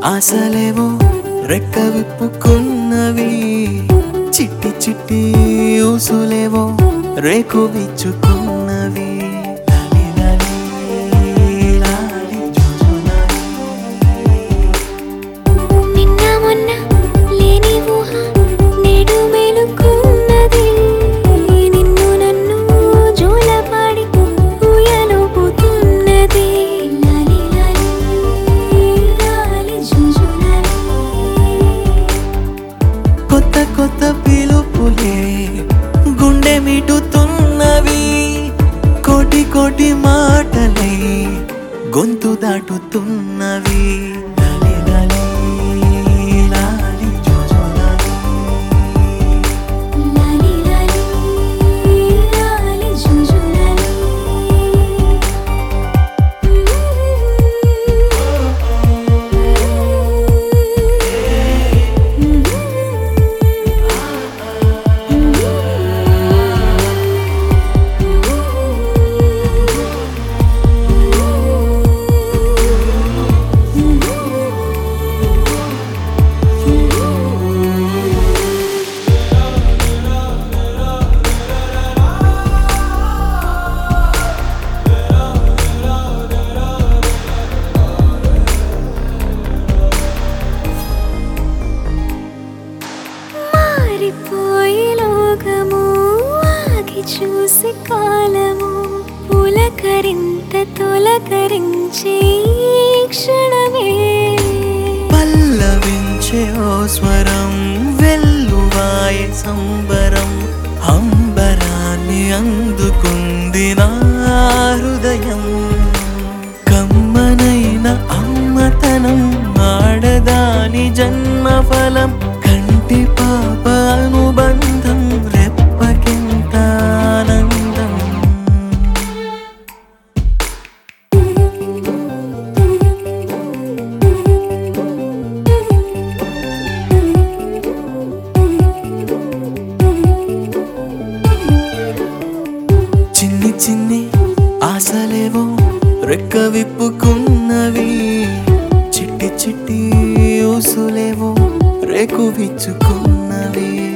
ఆశలేవో రెక్క విప్పుకున్నవి చిట్టి చిట్టి ఊసులేవో రేకు విచ్చుకున్నవి లాలి లాలి లాలి జుజులాలి. నిన్న మొన్న లేని ఊహ నేడు మేలుకున్నది నిన్ను నన్ను జోలపాడి ఊయలుపుతున్నది లాలి లాలి లాలి జుజులాలి కొత్త కొత్త పిలుపులే గుండె మిటుతున్నవి కోటి కోటి మాటలే గొంతు దాటుతున్నవి లాలి లాలి లాలి జోజోలాలి. లాలి లాలి లాలి జుజులాలి మారిపోయి లోకము ఆగి చూసి కాలము పులకరింత తొలకరించే ఈ క్షణమే పల్లవించే ఓ స్వరం వెల్లువాయ సంబరం అంబరాన్ని అందుకుంది నా హృదయం కమ్మనైన అమ్మతనం ఆడదాని జన్మఫలం కంటి పాప అనుబంధం రెప్పకింత ఆనందం చిన్ని చిన్ని ఆశలేవో రెక్క విప్పుకున్నవి చిట్టి చిట్టి ఊసులేవో రేకు విచ్చుకున్నవి